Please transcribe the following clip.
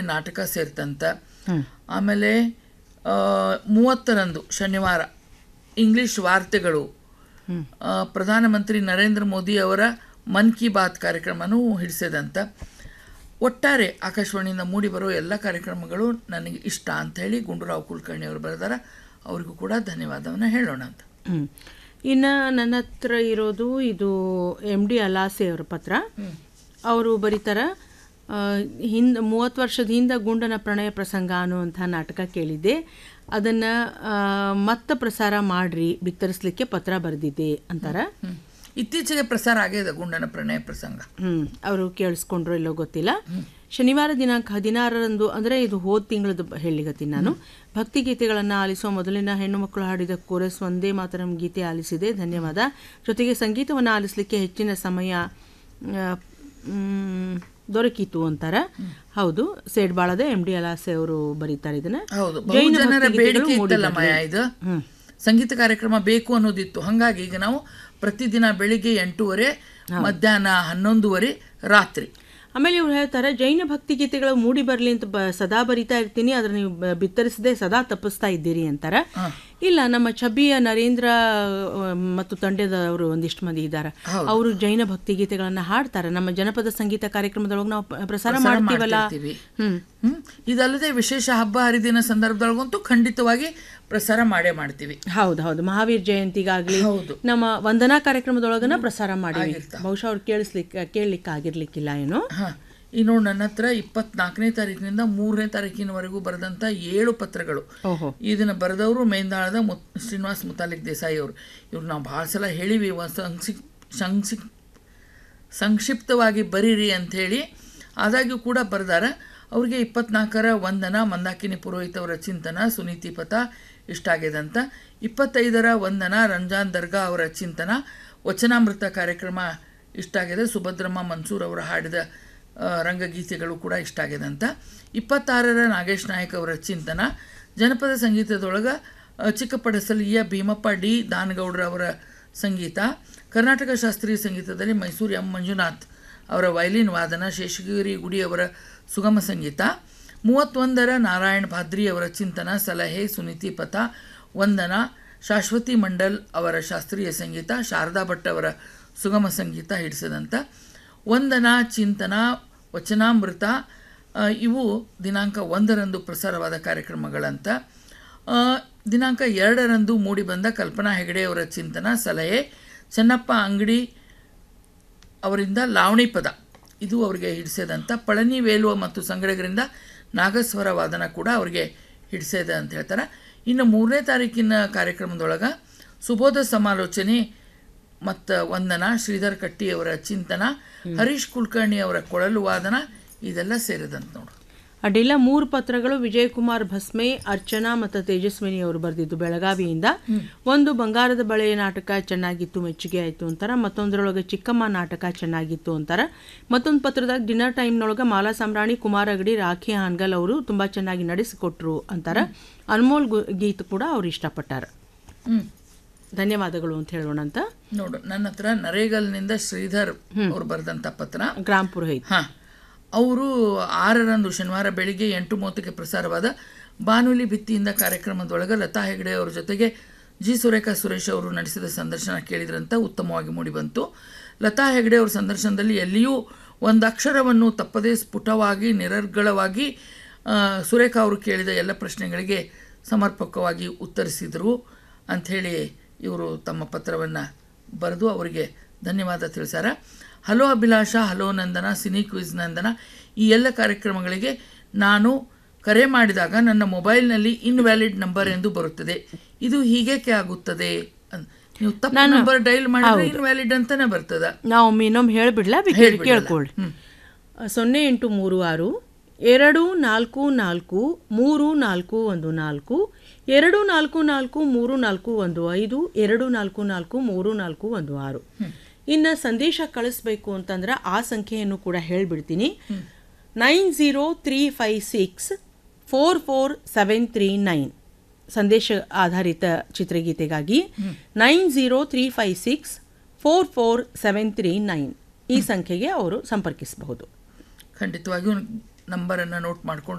ನಾಟಕ ಸೇರ್ತಂತ ಆಮೇಲೆ ಆ, ಮೂವತ್ತರಂದು ಶನಿವಾರ ಇಂಗ್ಲಿಷ್ ವಾರ್ತೆಗಳು ಆ, ಪ್ರಧಾನಮಂತ್ರಿ ನರೇಂದ್ರ ಮೋದಿ ಅವರ ಮನ್ ಕಿ ಬಾತ್ ಕಾರ್ಯಕ್ರಮನೂ ಹಿಡಿಸಿದಂತ ಒಟ್ಟಾರೆ ಆಕಾಶವಾಣಿಯಿಂದ ಮೂಡಿ ಬರೋ ಎಲ್ಲ ಕಾರ್ಯಕ್ರಮಗಳು ನನಗೆ ಇಷ್ಟ ಅಂತ ಹೇಳಿ ಗುಂಡೂರಾವ್ ಕುಲಕರ್ಣಿ ಅವರು ಬರೆದಾರ ಅವರಿಗೂ ಕೂಡ ಧನ್ಯವಾದವನ್ನು ಹೇಳೋಣ ಅಂತ ಹ್ಮ್. ಇನ್ನ ನನ್ನ ಹತ್ರ ಇರೋದು ಇದು ಎಮ್ ಡಿ ಅಲಾಸೆ ಅವರ ಪತ್ರ ಅವರು ಬರೀತಾರ ಹಿಂದ ಮೂವತ್ತು ವರ್ಷದ ಹಿಂದೆ ಗುಂಡನ ಪ್ರಣಯ ಪ್ರಸಂಗ ಅನ್ನುವಂಥ ನಾಟಕ ಕೇಳಿದ್ದೆ ಅದನ್ನು ಮತ್ತೆ ಪ್ರಸಾರ ಮಾಡ್ರಿ ಬಿತ್ತರಿಸ್ಲಿಕ್ಕೆ ಪತ್ರ ಬರೆದಿದ್ದೆ ಅಂತಾರ ಹ್ಮ್. ಇತ್ತೀಚೆಗೆ ಪ್ರಸಾರ ಆಗಿದೆ ಗುಂಡನ ಪ್ರಣಯ ಪ್ರಸಂಗ ಹ್ಮ್ ಅವರು ಕೇಳಿಸ್ಕೊಂಡ್ರೋ ಇಲ್ಲೋ ಗೊತ್ತಿಲ್ಲ ಶನಿವಾರ ದಿನಾಂಕ ಹದಿನಾರರಂದು ಅಂದರೆ ಇದು ಹೋದ ತಿಂಗಳದ್ದು ಹೇಳಿಗತ್ತೀನಿ ನಾನು ಭಕ್ತಿಗೀತೆಗಳನ್ನು ಆಲಿಸುವ ಮೊದಲಿನ ಹೆಣ್ಣು ಮಕ್ಕಳು ಹಾಡಿದ ಕೋರಸ್ ಒಂದೇ ಮಾತರಂ ಗೀತೆ ಆಲಿಸಿದೆ ಧನ್ಯವಾದ ಜೊತೆಗೆ ಸಂಗೀತವನ್ನು ಆಲಿಸಲಿಕ್ಕೆ ಹೆಚ್ಚಿನ ಸಮಯ ಆ, ಮ್, ದೊರಕಿತು ಅಂತಾರ ಹೌದು ಸೇಡ್ಬಾಳದ ಎಂ ಡಿ ಅಲಾಸೆ ಅವರು ಬರೀತಾರೆ ಇದನ್ನ ಹೌದು ಜೈನ ಬಹುಜನರ ಭಕ್ತಿಗೀತೆಗಳು ಬೇಡಿಕೆ ಇತ್ತಲ್ಲ ಮೂಡಿ ಮಾಯ ಇದು ಸಂಗೀತ ಕಾರ್ಯಕ್ರಮ ಬೇಕು ಅನ್ನೋದಿತ್ತು ಹಾಗಾಗಿ ಈಗ ನಾವು ಪ್ರತಿದಿನ ಬೆಳಿಗ್ಗೆ ಎಂಟೂವರೆ ಮಧ್ಯಾಹ್ನ ಹನ್ನೊಂದುವರೆ ರಾತ್ರಿ ಆಮೇಲೆ ಇವ್ರು ಹೇಳ್ತಾರೆ ಜೈನ ಭಕ್ತಿ ಗೀತೆಗಳು ಮೂಡಿ ಬರಲಿ ಅಂತ ಬ ಸದಾ ಬರಿತಾ ಇರ್ತೀನಿ ಆದ್ರೆ ನೀವು ಬ- ಬಿತ್ತರಿಸದೆ ಸದಾ ತಪ್ಪಿಸ್ತಾ ಇದ್ದೀರಿ ಅಂತಾರ ಇಲ್ಲ ನಮ್ಮ ಛಬಿಯ ನರೇಂದ್ರ ಆ, ಮತ್ತು ತಂಡದವರು ಒಂದಿಷ್ಟು ಮಂದಿ ಇದ್ದಾರೆ ಅವರು ಜೈನ ಭಕ್ತಿ ಗೀತೆಗಳನ್ನ ಹಾಡ್ತಾರೆ ನಮ್ಮ ಜನಪದ ಸಂಗೀತ ಕಾರ್ಯಕ್ರಮದೊಳಗೆ ನಾವು ಪ- ಪ್ರಸಾರ ಮಾಡ್ತೀವಲ್ಲ ಮಾಡ್ತಿರ್ತೀವಿ. ಹ್ಮ್ ಹ್ಮ್ ಇದಲ್ಲದೆ ವಿಶೇಷ ಹಬ್ಬ ಹರಿದಿನ ಸಂದರ್ಭದೊಳಗಂತೂ ಖಂಡಿತವಾಗಿ ಪ್ರಸಾರ ಮಾಡೇ ಮಾಡ್ತೀವಿ ಹೌದು ಹೌದು ಮಹಾವೀರ್ ಜಯಂತಿಗಾಗ್ಲಿ ಹೌದು. ನಮ್ಮ ವಂದನಾ ಕಾರ್ಯಕ್ರಮದೊಳಗನ ಪ್ರಸಾರ ಮಾಡಿವಿ ಬಹುಶಃ ಅವ್ರು ಕೇಳಿಸ್ಲಿಕ್ಕೆ ಕೇಳಲಿಕ್ಕೆ ಆಗಿರ್ಲಿಕ್ಕಿಲ್ಲ ಏನೋ ಹಾ ಈ ನೋಡಿ ನನ್ನ ಹತ್ರ ಇಪ್ಪತ್ನಾಲ್ಕನೇ ತಾರೀಕಿನಿಂದ ಮೂರನೇ ತಾರೀಕಿನವರೆಗೂ ಬರೆದಂತ ಏಳು ಪತ್ರಗಳು ಓಹೋ ಇದನ್ನ ಬರೆದವರು ಮೇಂದಾಳದ ಮುತ್ ಶ್ರೀನಿವಾಸ್ ಮುತಾಲಿಕ್ ದೇಸಾಯಿ ಅವರು ಇವ್ರು ನಾವು ಭಾಳ ಸಲ ಹೇಳಿವಿ ಒಂದು ಸಂಕ್ಷಿಪ್ ಸಂಕ್ಷಿಪ್ ಸಂಕ್ಷಿಪ್ತವಾಗಿ ಬರೀರಿ ಅಂಥೇಳಿ ಆದಾಗ್ಯೂ ಕೂಡ ಬರೆದಾರ ಅವ್ರಿಗೆ ಇಪ್ಪತ್ನಾಲ್ಕರ ವಂದನ ಮಂದಾಕಿನಿ ಪುರೋಹಿತ್ ಅವರ ಚಿಂತನ ಸುನೀತಿ ಪಥ ಇಷ್ಟ ಆಗ್ಯದಂತ ಇಪ್ಪತ್ತೈದರ ವಂದನ ರಂಜಾನ್ ದರ್ಗಾ ಅವರ ಚಿಂತನ ವಚನಾಮೃತ ಕಾರ್ಯಕ್ರಮ ಇಷ್ಟ ಆಗಿದೆ ಸುಭದ್ರಮ್ಮ ಮನ್ಸೂರ್ ಅವರು ಹಾಡಿದ ಆ, ರಂಗಗೀತೆಗಳು ಕೂಡ ಇಷ್ಟ ಆಗ್ಯದಂತ ಇಪ್ಪತ್ತಾರರ ನಾಗೇಶ್ ನಾಯಕ್ ಅವರ ಚಿಂತನ ಜನಪದ ಸಂಗೀತದೊಳಗೆ ಚಿಕ್ಕಪಡಸಲಿಯ ಭೀಮಪ್ಪ ಡಿ ದಾನಗೌಡ್ರ ಅವರ ಸಂಗೀತ ಕರ್ನಾಟಕ ಶಾಸ್ತ್ರೀಯ ಸಂಗೀತದಲ್ಲಿ ಮೈಸೂರು ಎಂ ಮಂಜುನಾಥ್ ಅವರ ವಯಲಿನ್ ವಾದನ ಶೇಷಗಿರಿ ಗುಡಿ ಅವರ ಸುಗಮ ಸಂಗೀತ ಮೂವತ್ತೊಂದರ ನಾರಾಯಣ್ ಭಾದ್ರಿ ಅವರ ಚಿಂತನ ಸಲಹೆ ಸುನೀತಿ ಪಥ ವಂದನ ಶಾಶ್ವತಿ ಮಂಡಲ್ ಅವರ ಶಾಸ್ತ್ರೀಯ ಸಂಗೀತ ಶಾರದಾ ಭಟ್ ಅವರ ಸುಗಮ ಸಂಗೀತ ಹಿಡಿಸಿದಂಥ ವಂದನ ಚಿಂತನ ವಚನಾಮೃತ ಆ, ಇವು ದಿನಾಂಕ ಒಂದರಂದು ಪ್ರಸಾರವಾದ ಕಾರ್ಯಕ್ರಮಗಳಂತ ಆ, ದಿನಾಂಕ ಎರಡರಂದು ಮೂಡಿಬಂದ ಕಲ್ಪನಾ ಹೆಗಡೆ ಅವರ ಚಿಂತನ ಸಲಹೆ ಚೆನ್ನಪ್ಪ ಅಂಗಡಿ ಅವರಿಂದ ಲಾವಣಿ ಪದ ಇದು ಅವರಿಗೆ ಹಿಡಿಸೇದಂತ ಪಳನಿ ವೇಲುವ ಮತ್ತು ಸಂಗಡಿಗರಿಂದ ನಾಗಸ್ವರ ವಾದನ ಕೂಡ ಅವರಿಗೆ ಹಿಡಿಸೇದ ಅಂತ ಹೇಳ್ತಾರೆ ಇನ್ನು ಮೂರನೇ ತಾರೀಕಿನ ಕಾರ್ಯಕ್ರಮದೊಳಗೆ ಸುಬೋಧ ಸಮಾಲೋಚನೆ ಮತ್ತು ವಂದನ ಶ್ರೀಧರ್ ಕಟ್ಟಿ ಅವರ ಚಿಂತನ ಹರೀಶ್ ಕುಲಕರ್ಣಿ ಅವರ ಕೊಳಲು ವಾದನ ಇದೆಲ್ಲ ಸೇರಿದಂತ ನೋಡು ಅಡ್ಡಿಲ್ಲ ಮೂರು ಪತ್ರಗಳು ವಿಜಯಕುಮಾರ್ ಭಸ್ಮೆ ಅರ್ಚನಾ ಮತ್ತು ತೇಜಸ್ವಿನಿ ಅವರು ಬರೆದಿದ್ದು ಬೆಳಗಾವಿಯಿಂದ ಒಂದು ಬಂಗಾರದ ಬಳೆಯ ನಾಟಕ ಚೆನ್ನಾಗಿತ್ತು ಮೆಚ್ಚುಗೆ ಆಯಿತು ಅಂತಾರ ಮತ್ತೊಂದರೊಳಗೆ ಚಿಕ್ಕಮ್ಮ ನಾಟಕ ಚೆನ್ನಾಗಿತ್ತು ಅಂತಾರ ಮತ್ತೊಂದು ಪತ್ರದಾಗ ಡಿನ್ನರ್ ಟೈಮ್ನೊಳಗೆ ಮಾಲಾ ಸಾಮ್ರಾಣಿ ಕುಮಾರ್ ಅಗಡಿ ರಾಖಿ ಹಾನ್ಗಲ್ ಅವರು ತುಂಬ ಚೆನ್ನಾಗಿ ನಡೆಸಿಕೊಟ್ರು ಅಂತಾರ ಅನ್ಮೋಲ್ ಗು- ಗೀತ್ ಕೂಡ ಅವ್ರು ಇಷ್ಟಪಟ್ಟಾರ ಹ್ಞೂ ಧನ್ಯವಾದಗಳು ಅಂತ ಹೇಳೋಣ ಅಂತ ನೋಡು ನನ್ನ ಹತ್ರ ನರೇಗಲ್ನಿಂದ ಶ್ರೀಧರ್ ಅವರು ಬರೆದಂಥ ಪತ್ರ ಗ್ರಾಮ್ ಪುರೋಹಿತ್ ಹಾಂ ಅವರು ಆರರಂದು ಶನಿವಾರ ಬೆಳಿಗ್ಗೆ ಎಂಟು ಮೂವತ್ತಕ್ಕೆ ಪ್ರಸಾರವಾದ ಬಾನುಲಿ ಭಿತ್ತಿಯಿಂದ ಕಾರ್ಯಕ್ರಮದೊಳಗೆ ಲತಾ ಹೆಗಡೆ ಅವರ ಜೊತೆಗೆ ಜಿ ಸುರೇಖಾ ಸುರೇಶ್ ಅವರು ನಡೆಸಿದ ಸಂದರ್ಶನ ಕೇಳಿದ್ರಂತ ಉತ್ತಮವಾಗಿ ಮೂಡಿಬಂತು ಲತಾ ಹೆಗಡೆ ಅವರ ಸಂದರ್ಶನದಲ್ಲಿ ಎಲ್ಲಿಯೂ ಒಂದು ಅಕ್ಷರವನ್ನು ತಪ್ಪದೇ ಸ್ಫುಟವಾಗಿ ನಿರರ್ಗಳವಾಗಿ ಆ, ಸುರೇಖಾ ಅವರು ಕೇಳಿದ ಎಲ್ಲ ಪ್ರಶ್ನೆಗಳಿಗೆ ಸಮರ್ಪಕವಾಗಿ ಉತ್ತರಿಸಿದರು ಅಂಥೇಳಿ ಇವರು ತಮ್ಮ ಪತ್ರವನ್ನು ಬರೆದು ಅವರಿಗೆ ಧನ್ಯವಾದ ತಿಳಿಸ್ಯಾರ hello Abhilasha hello Nandana cine quiz Nandana ಈ ಎಲ್ಲ ಕಾರ್ಯಕ್ರಮಗಳಿಗೆ ನಾನು ಕರೆ ಮಾಡಿದಾಗ ನನ್ನ ಮೊಬೈಲ್ನಲ್ಲಿ ಇನ್ವ್ಯಾಲಿಡ್ ನಂಬರ್ ಎಂದು ಬರುತ್ತದೆ ಇದು ಹೀಗೇಕೆ ಆಗುತ್ತದೆ ಅನ್- ನೀವು ತಪ್ಪು ನಂಬರ್ ಡೈಲ್ ಮಾಡಿದ್ರೆ ಇನ್ವ್ಯಾಲಿಡ್ ಅಂತಾನೆ ಬರ್ತದ ನಾವು ಒಮ್ಮೆ ಇನ್ನೊಮ್ಮೆ ಹೇಳಿಬಿಡ್ಲಾ ಕೇಳ್ಕೊಳ್ಳಿ ಸೊನ್ನೆ ಎಂಟು ಮೂರು ಆರು ಎರಡು ನಾಲ್ಕು ನಾಲ್ಕು ಮೂರು ನಾಲ್ಕು ಒಂದು ನಾಲ್ಕು ಎರಡು ನಾಲ್ಕು ನಾಲ್ಕು ಮೂರು ನಾಲ್ಕು ಒಂದು ಐದು ಎರಡು ನಾಲ್ಕು ನಾಲ್ಕು ಮೂರು ನಾಲ್ಕು ಒಂದು ಆರು ಇನ್ನು ಸಂದೇಶ ಕಳಿಸ್ಬೇಕು ಅಂತಂದ್ರೆ ಆ ಸಂಖ್ಯೆಯನ್ನು ಕೂಡ ಹೇಳ್ಬಿಡ್ತೀನಿ nine zero three five six four four seven three nine ಸಂದೇಶ ಆಧಾರಿತ ಚಿತ್ರಗೀತೆಗಾಗಿ nine zero three five six four four seven three nine ಈ ಸಂಖ್ಯೆಗೆ ಅವರು ಸಂಪರ್ಕಿಸಬಹುದು ಖಂಡಿತವಾಗಿಯೂ ನಂಬರನ್ನು ನೋಟ್ ಮಾಡ್ಕೊಂಡು